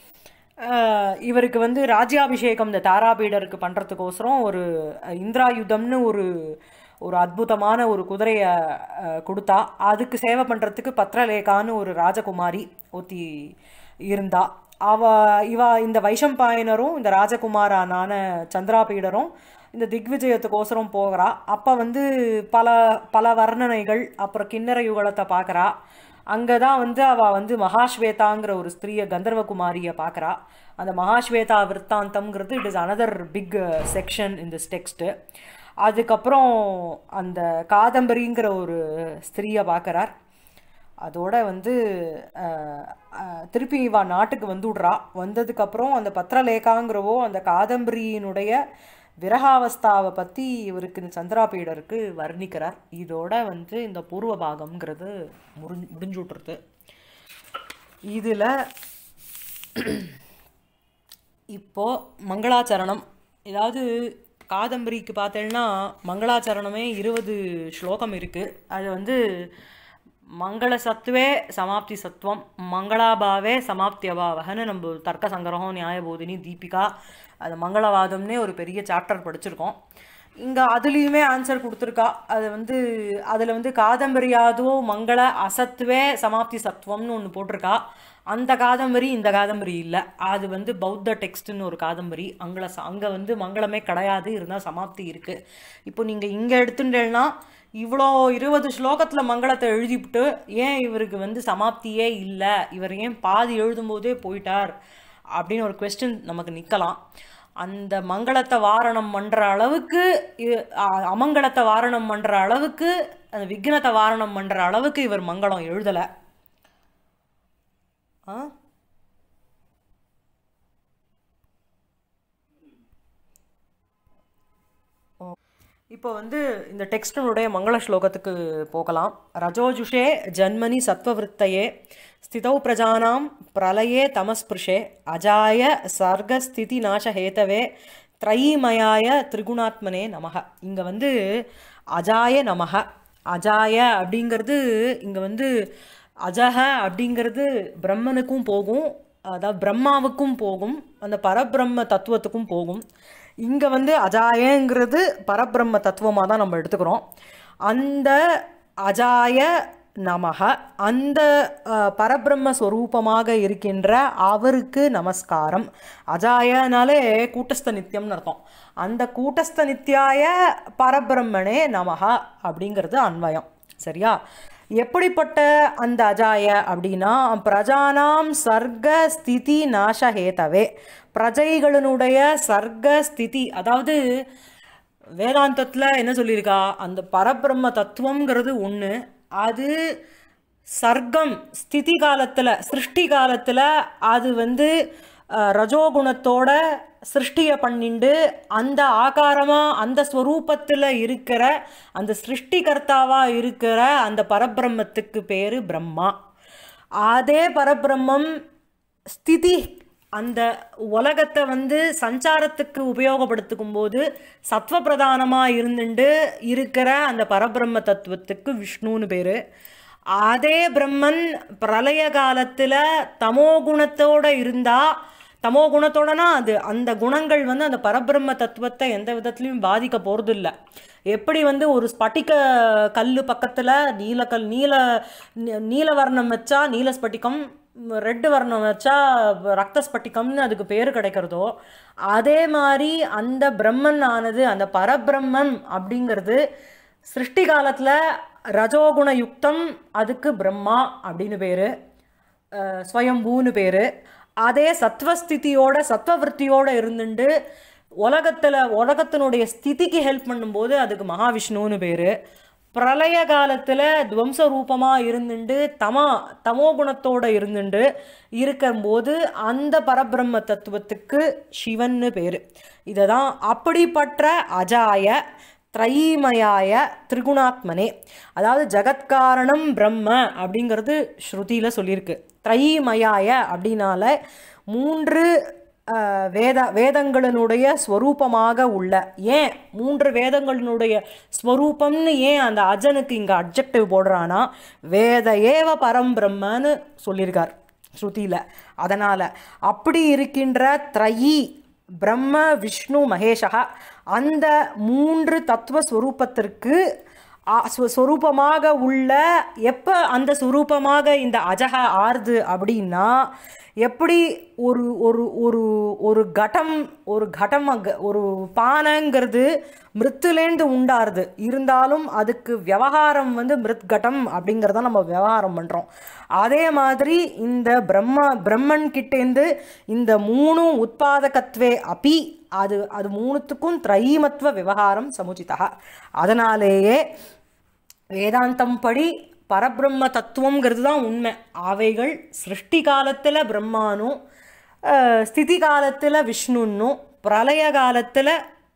அஹ் இவருக்கு வந்து ராஜ்யாபிஷேகம் இந்த தாராபீடருக்கு பண்ணுறதுக்கோசரம் ஒரு அஹ், இந்திராயுதம்னு ஒரு ஒரு அற்புதமான ஒரு குதிரையை அஹ், கொடுத்தா அதுக்கு சேவை பண்ணுறதுக்கு பத்ரலேகான்னு ஒரு ராஜகுமாரி ஒருத்தி இருந்தா அவ இவ இந்த வைஷம்பாயனரும் இந்த ராஜகுமாரனான சந்திராபீடரும் இந்த திக்விஜயத்துக்கோசரம் போகிறா அப்போ வந்து பல பல வர்ணனைகள் அப்புறம் கிண்ணற யுகலத்தை பார்க்குறா அங்கே தான் வந்து அவள் வந்து மகாஸ்வேதாங்கிற ஒரு ஸ்திரீயை கந்தர்வகுமாரியை பார்க்குறா அந்த மகாஸ்வேதா விற்த்தாந்தம்ங்கிறது it is another big section in this text அதுக்கப்புறம் அந்த காதம்பரிங்கிற ஒரு ஸ்திரீயை பார்க்குறார் அதோட வந்து அஹ், அஹ், திருப்பி இவா நாட்டுக்கு வந்து விட்றா வந்ததுக்கப்புறம் அந்த பத்ரலேகாங்கிறவோ அந்த காதம்பரியினுடைய விரகாவஸ்தாவை பற்றி இவருக்கு இந்த சந்திராபீடருக்கு வர்ணிக்கிறார் இதோட வந்து இந்த பூர்வ பாகம்ங்கிறது முறிஞ்சு முடிஞ்சு விட்ருது இதில் இப்போ மங்களாச்சரணம் ஏதாவது காதம்பரிக்கு பார்த்தேன்னா மங்களாச்சரணமே இருபது ஸ்லோகம் இருக்குது அது வந்து மங்கள சத்துவே சமாப்தி சத்துவம் மங்களாபாவே சமாப்தி அபாவகன்னு நம்ம தர்க்க சங்கிரகம் நியாயபோதினி தீபிகா அது மங்களவாதம்னே ஒரு பெரிய சாப்டர் படிச்சிருக்கோம் இங்கே அதுலேயுமே ஆன்சர் கொடுத்துருக்கா அது வந்து அதில் வந்து காதம்பரியாதோ மங்கள அசத்துவே சமாப்தி சத்துவம்னு ஒன்று போட்டிருக்கா அந்த காதம்பரி இந்த காதம்பரி இல்லை அது வந்து பௌத்த டெக்ஸ்ட்னு ஒரு காதம்பரி அங்கே அங்கே வந்து மங்களமே கிடையாது இருந்தால் சமாப்தி இருக்குது இப்போ நீங்கள் இங்கே எடுத்துட்டேன்னா இவ்வளோ இருபது ஸ்லோகத்தில் மங்களத்தை எழுதிவிட்டு ஏன் இவருக்கு வந்து சமாப்தியே இல்லை இவர் ஏன் பாதி எழுதும்போதே போயிட்டார் அப்படின்னு ஒரு கொஸ்டின் நமக்கு நிற்கலாம் அந்த மங்களத்தை வாரணம் பண்ணுற அளவுக்கு இ- அ- அமங்கலத்தை வாரணம் பண்ணுற அளவுக்கு அந்த விக்னத்தை வாரணம் பண்ணுற அளவுக்கு இவர் மங்களம் எழுதலை ஆ இப்போ வந்து இந்த டெக்ஸ்டினுடைய மங்கள ஸ்லோகத்துக்கு போகலாம் ரஜோஜுஷே ஜன்மனி சத்வவிருத்தையே ஸ்திதௌ பிரஜானாம் பிரளயே தமஸ்பிருஷே அஜாய சர்கஸ்திதி நாசஹேதவே த்ரைமயாய திரிகுணாத்மனே நமக இங்கே வந்து அஜாய நமக அஜாய அப்படிங்கிறது இங்கே வந்து அஜக அப்படிங்கிறது பிரம்மனுக்கும் போகும் அதாவது பிரம்மாவுக்கும் போகும் அந்த பரபிரம்ம தத்துவத்துக்கும் போகும் இங்கே வந்து அஜாயங்கிறது பரபிரம்ம தத்துவமாக தான் நம்ம எடுத்துக்கிறோம் அந்த அஜாய நமக அந்த அஹ், பரபிரம்ம ஸ்வரூபமாக இருக்கின்ற அவருக்கு நமஸ்காரம் அஜாயனாலே கூட்டஸ்த நித்தியம்னு அர்த்தம் அந்த கூட்டஸ்த நித்தியாய பரபிரம்மனே நமக அப்படிங்கிறது அன்வயம் சரியா எப்படிப்பட்ட அந்த அஜாய அப்படின்னா பிரஜானாம் சர்க்க ஸ்திதி நாசஹேதவே பிரஜைகளினுடைய சர்க்க ஸ்திதி அதாவது வேதாந்தத்தில் என்ன சொல்லியிருக்கா அந்த பரபிரம்ம தத்துவம்ங்கிறது ஒன்று அது சர்க்கம் ஸ்திதி காலத்தில் சிருஷ்டி காலத்தில் அது வந்து அஹ், ரஜோகுணத்தோட சிருஷ்டியை பண்ணிண்டு அந்த ஆகாரமாக அந்த ஸ்வரூபத்தில் இருக்கிற அந்த சிருஷ்டிகர்த்தாவாக இருக்கிற அந்த பரபிரம்மத்துக்கு பேர் பிரம்மா அதே பரபிரம்மம் ஸ்திதி அந்த உலகத்தை வந்து சஞ்சாரத்துக்கு உபயோகப்படுத்துக்கும் போது சத்வபிரதானமாக இருந்துட்டு இருக்கிற அந்த பரபிரம்ம தத்துவத்துக்கு விஷ்ணுன்னு பேர் அதே பிரம்மன் பிரளய காலத்தில் தமோ குணத்தோட இருந்தால் தமோ குணத்தோடனா அது அந்த குணங்கள் வந்து அந்த பரபிரம்ம தத்துவத்தை எந்த விதத்துலையும் பாதிக்க போகிறது இல்லை எப்படி வந்து ஒரு ஸ்பட்டிக கல் பக்கத்தில் நீலக்கல் நீல நீ- நீல வர்ணம் வச்சா நீல ஸ்பட்டிகம் ரெட்டு வர்ணம் வச்சா ரத்த ஸ்பட்டிகம்னு அதுக்கு பேர் கிடைக்கிறதோ அதே மாதிரி அந்த பிரம்மன் ஆனது அந்த பரபிரம்மம் அப்படிங்கிறது சிருஷ்டி காலத்தில் ரஜோகுண யுக்தம் அதுக்கு பிரம்மா அப்படின்னு பேர் ஸ்வயம்பூன்னு பேர் அதே சத்வஸ்திதியோட சத்வவிருத்தியோட இருந்துட்டு உலகத்தில் உலகத்தினுடைய ஸ்திதிக்கு ஹெல்ப் பண்ணும்போது அதுக்கு மகாவிஷ்ணுன்னு பேர் பிரளய காலத்தில் துவம்ச ரூபமாக இருந்துட்டு தமா தமோ குணத்தோட இருந்துட்டு இருக்கும்போது அந்த பரபிரம்ம தத்துவத்துக்கு சிவன்னு பேர் இதை தான் அப்படிப்பட்ட அஜாய திரைமயாய திரிகுணாத்மனே அதாவது ஜகத்காரணம் பிரம்ம அப்படிங்கிறது ஸ்ருதியில் சொல்லியிருக்கு திரைமயாய அப்படின்னால மூன்று அஹ், வேத வேதங்களினுடைய ஸ்வரூபமாக உள்ள ஏன் மூன்று வேதங்களினுடைய ஸ்வரூபம்னு ஏன் அந்த அஜனுக்கு இங்கே அப்ஜெக்டிவ் போடுறானா வேத ஏவ பரம் பிரம்மன்னு சொல்லியிருக்கார் ஸ்ருதியில் அதனால் அப்படி இருக்கின்ற த்ரயி பிரம்ம விஷ்ணு மகேஷா அந்த மூன்று தத்துவ ஸ்வரூபத்திற்கு ஆ- ஸ்வ- ஸ்வரூபமாக உள்ள எப்போ அந்த ஸ்வரூபமாக இந்த அஜக ஆறுது அப்படின்னா எப்படி ஒரு ஒரு ஒரு ஒரு கடம் ஒரு கடம் அங்க- ஒரு பானைங்கிறது மிருத்துலேந்து உண்டாருது இருந்தாலும் அதுக்கு விவகாரம் வந்து மிருத் கடம் அப்படிங்கிறத நம்ம விவகாரம் பண்ணுறோம் அதே மாதிரி இந்த பிரம்ம பிரம்மன் கிட்டேந்து இந்த மூணும் உத்பாதகத்வே அபி அது அது மூணுத்துக்கும் திரைமத்துவ விவகாரம் சமுச்சிதா அதனாலேயே வேதாந்தம் படி பரபிரம்ம தத்துவங்கிறது தான் உண்மை அவைகள் சிருஷ்டி காலத்தில் பிரம்மானும் அஹ், ஸ்திதி காலத்தில் விஷ்ணுன்னும் பிரளய காலத்தில்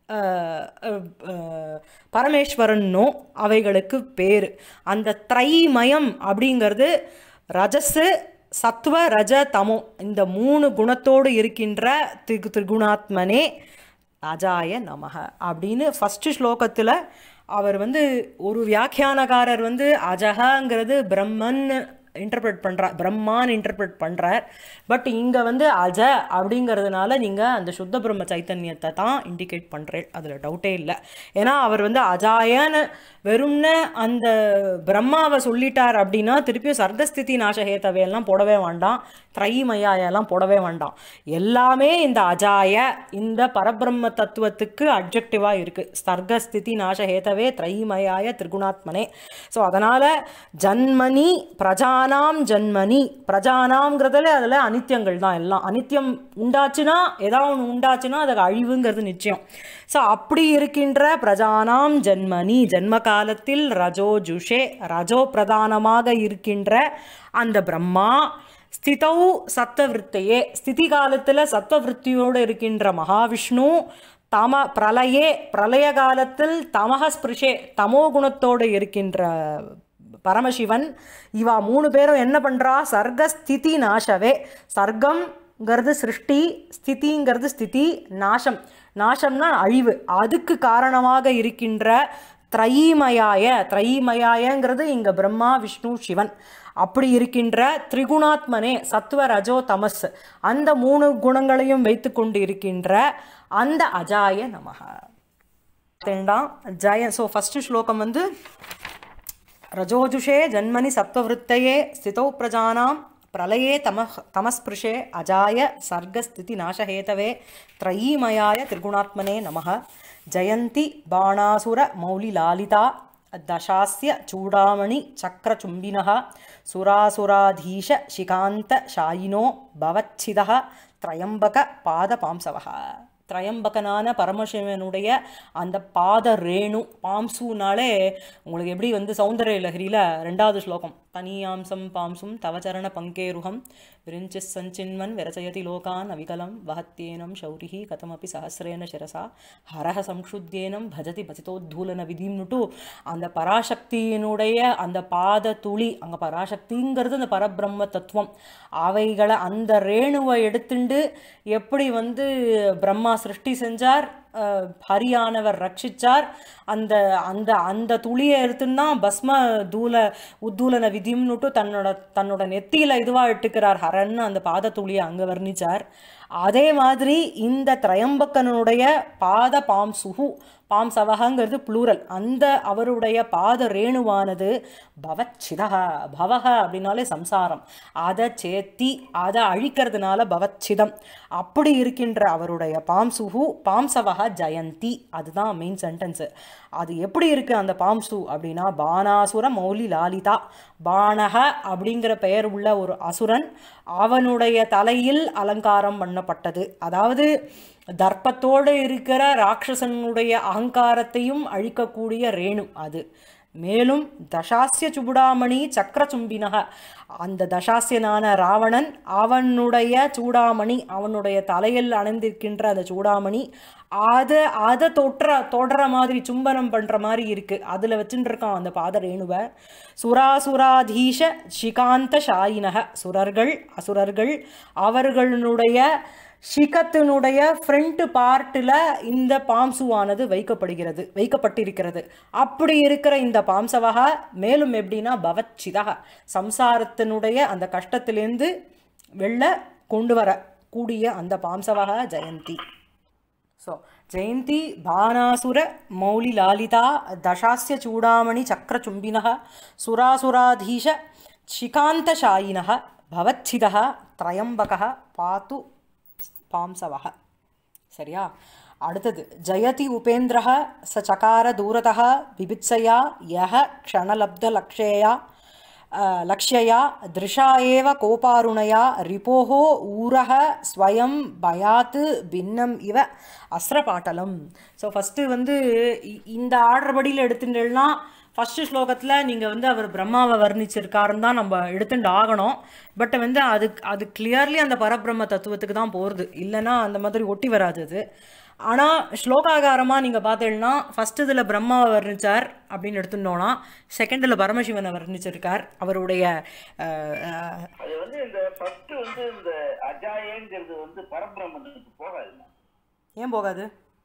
பரமேஸ்வரன்னும் அவைகளுக்கு பேர் அந்த திரைமயம் அப்படிங்கிறது ரஜஸு சத்வ ரஜ தமோ இந்த மூணு குணத்தோடு இருக்கின்ற திகு திரிகுணாத்மனே அஜாய நமக அப்படின்னு ஃபஸ்ட்டு ஸ்லோகத்தில் அவர் வந்து ஒரு வியாக்கியானகாரர் வந்து அஜகாங்கிறது பிரம்மன் இன்டர்பிரட் பண்ணுறார் பிரம்மான்னு இன்டர்பிரட் பண்ணுறார் பட் இங்கே வந்து அஜ அப்படிங்கிறதுனால நீங்கள் அந்த சுத்த பிரம்ம சைத்தன்யத்தை தான் இண்டிகேட் பண்ணுறேன் அதில் டவுட்டே இல்லை ஏன்னா அவர் வந்து அஜாயன்னு வெறும்ன அந்த பிரம்மாவை சொல்லிட்டார் அப்படின்னா திருப்பியும் சர்க்கஸ்திதி நாசஹேதவையெல்லாம் போடவே வேண்டாம் திரைமயாயெல்லாம் போடவே வேண்டாம் எல்லாமே இந்த அஜாய இந்த பரபிரம்ம தத்துவத்துக்கு அப்ஜெக்டிவாக இருக்குது சர்க்கஸ்திதி நாசஹேதவே திரைமயாய திரிகுணாத்மனே ஸோ அதனால் ஜன்மனி பிரஜானாம் ஜன்மனி பிரஜானாம்ங்கிறதுல அதில் அனித்தியங்கள் தான் எல்லாம் அனித்தியம் உண்டாச்சுன்னா ஏதாவது ஒன்று உண்டாச்சுன்னா அதுக்கு அழிவுங்கிறது நிச்சயம் ஸோ அப்படி இருக்கின்ற பிரஜானாம் ஜன்மனி ஜன்ம காலத்தில் ரஜோ ஜுஷே ரஜோ பிரதானமாக இருக்கின்ற அந்த பிரம்மா ஸ்திதௌ சத்வவிருத்தையே ஸ்திதி காலத்தில் சத்வவிருத்தியோடு இருக்கின்ற மகாவிஷ்ணு தம பிரளயே பிரளய காலத்தில் தமக ஸ்பிருஷே தமோ குணத்தோடு இருக்கின்ற பரமசிவன் இவா மூணு பேரும் என்ன பண்ணுறா சர்க்க ஸ்திதி நாசவே சர்க்கம்ங்கிறது சிருஷ்டி ஸ்திதிங்கிறது ஸ்திதி நாசம் நாசம்னா அழிவு அதுக்கு காரணமாக இருக்கின்ற திரைமயாய திரைமயாயங்கிறது இங்கே பிரம்மா விஷ்ணு சிவன் அப்படி இருக்கின்ற திரிகுணாத்மனே சத்துவ ரஜோ தமஸ் அந்த மூணு குணங்களையும் வைத்துக்கொண்டு இருக்கின்ற அந்த அஜாய நமக தேண்டாம் ஜய ஸோ ஃபஸ்ட்டு ஸ்லோகம் வந்து रजोजुषे जन्मनि सत्त्ववृत्तये स्थितौ प्रजानां प्रलये तमः तमस्पृशे अजाय सर्गस्थितिनाशहेतवे त्रयीमयाय त्रिगुणात्मने नमः जयन्ति बाणासुरमौलिलालिता दशास्य चूडामणि चक्रचुम्बिनः सुरासुराधीशशिकान्तशायिनो भवच्छिदः त्र्यम्बकपादपांसवः திரையம்பகனான பரமசிவனுடைய அந்த பாத ரேணு பாம்சுனாலே உங்களுக்கு எப்படி வந்து சௌந்தர்ய லஹரியில் ரெண்டாவது ஸ்லோகம் தனியாம்சம் பாம்சும் தவச்சரண பங்கேருகம் விரிஞ்சி சஞ்சின்வன் விரச்சயதி லோகான் அவிகலம் வஹத்யேனம் சௌரிஹி கதமபி சஹசிரேன சிரசா ஹரஹ சம்ஷுத்யேனம் பஜதி பசிதோத்தூலன விதிம்னுட்டு அந்த பராசக்தியினுடைய அந்த பாத துளி அங்கே பராசக்திங்கிறது அந்த பரபிரம்ம தத்துவம் அவைகளை அந்த ரேணுவை எடுத்துண்டு எப்படி வந்து பிரம்மா சிருஷ்டி செஞ்சார் அஹ், ஹரியானவர் ரட்சிச்சார் அந்த அந்த அந்த துளியை எடுத்துன்னா பஸ்ம தூல உத்தூலன விதிம்னுட்டு தன்னோட தன்னோட நெத்தியில இதுவா இட்டுக்கிறார் ஹரன்னு அந்த பாத துளியை அங்க வர்ணிச்சார் அதே மாதிரி இந்த திரையம்பக்கனுடைய பாத பாம் சுகு பாம் சவகங்கிறது ப்ளூரல் அந்த அவருடைய பாத ரேணுவானது பவச்சிதக பவக அப்படின்னாலே சம்சாரம் அதை சேத்தி அதை அழிக்கிறதுனால பவச்சிதம் அப்படி இருக்கின்ற அவருடைய பாம்சுஹு பாம்சவக ஜெயந்தி அதுதான் மெயின் சென்டென்ஸு அது எப்படி இருக்கு அந்த பாம்சு அப்படின்னா பானாசுர மௌலி லாலிதா பானக அப்படிங்கிற பெயர் உள்ள ஒரு அசுரன் அவனுடைய தலையில் அலங்காரம் பண்ணப்பட்டது அதாவது தர்ப்பத்தோடு இருக்கிற ராட்சசனுடைய அகங்காரத்தையும் அழிக்கக்கூடிய ரேணு அது மேலும் தசாசிய சுபுடாமணி சக்கரச்சும்பினக அந்த தசாசியனான ராவணன் அவனுடைய சூடாமணி அவனுடைய தலையில் அணிந்திருக்கின்ற அந்த சூடாமணி அதை அதை தொற்ற தொடர மாதிரி சும்பனம் பண்ணுற மாதிரி இருக்குது அதில் வச்சுட்டு இருக்கான் அந்த பாத ரேணுவை சுராசுராதீஷ சிகாந்த ஷாயினக சுரர்கள் அசுரர்கள் அவர்களுடைய ஷிகத்தினுடைய ஃப்ரண்ட் பார்ட்டில் இந்த பாம்சுவானது வைக்கப்படுகிறது வைக்கப்பட்டிருக்கிறது அப்படி இருக்கிற இந்த பாம்சவகா மேலும் எப்படின்னா பவச்சிதக சம்சாரத்தினுடைய அந்த கஷ்டத்திலேருந்து வெளில கொண்டு வர கூடிய அந்த பாம்சவகா ஜெயந்தி ஸோ ஜெயந்தி பானாசுர மௌலிலாலிதா தசாஸ்ய சூடாமணி சக்கரச்சும்பினः சுராசுராதீஷ சிகாந்தசாயினः பவச்சிதः திரையம்பகः பாத்து பாம்சவः சரியா அடுத்தது ஜயதி உபேந்திரः ச சகார தூரதः பிபித்சயா யஹ க்ஷணலப்தலக்ஷேயா அஹ், லக்ஷ்யயா திருஷா ஏவ கோபாருணயா ரிபோஹோ ஊரக ஸ்வயம் பயாத்து பின்னம் இவ அஸ்ரபாட்டலம் ஸோ ஃபஸ்ட்டு வந்து இ- இந்த ஆர்டர்படியில் எடுத்துட்டேன்னா ஃபஸ்ட்டு ஸ்லோகத்தில் நீங்கள் வந்து அவர் பிரம்மாவை வர்ணிச்சிருக்காருன்னு தான் நம்ம எடுத்துட்டு ஆகணும் பட் வந்து அது அது கிளியர்லி அந்த பரபிரம்ம தத்துவத்துக்கு தான் போகிறது இல்லைன்னா அந்த மாதிரி ஒட்டி வராது அது ஆனால் ஸ்லோகாகாரமாக நீங்கள் பார்த்தீங்கன்னா ஃபஸ்ட் இதில் பிரம்மாவை வர்ணிச்சார் அப்படின்னு எடுத்துட்டோம்னா செகண்டில் பரமசிவனை வர்ணிச்சிருக்கார் அவருடைய அஹ், அஹ், அது வந்து இந்த ஃபர்ஸ்ட் வந்து இந்த அஜாயங்கிறது வந்து பரபிரம்மனுக்கு போகாதுமா ஏன் போகாது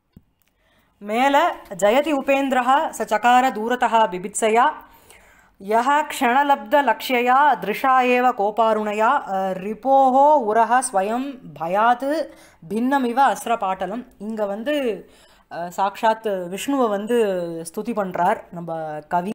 மேலே ஜயதி உபேந்திரः ச சகார தூரतः பிபித்சயா யः க்ஷணலப்தலக்ஷ்யயா திருஷா ஏவ கோபாருணயா அஹ், ரிபோஹோ உரஹ ஸ்வயம் பயாத் பின்னமிவ அஸ்ரபாட்டலம் இங்கே வந்து அஹ், சாக்ஷாத் விஷ்ணுவை வந்து ஸ்துதி பண்ணுறார் நம்ம கவி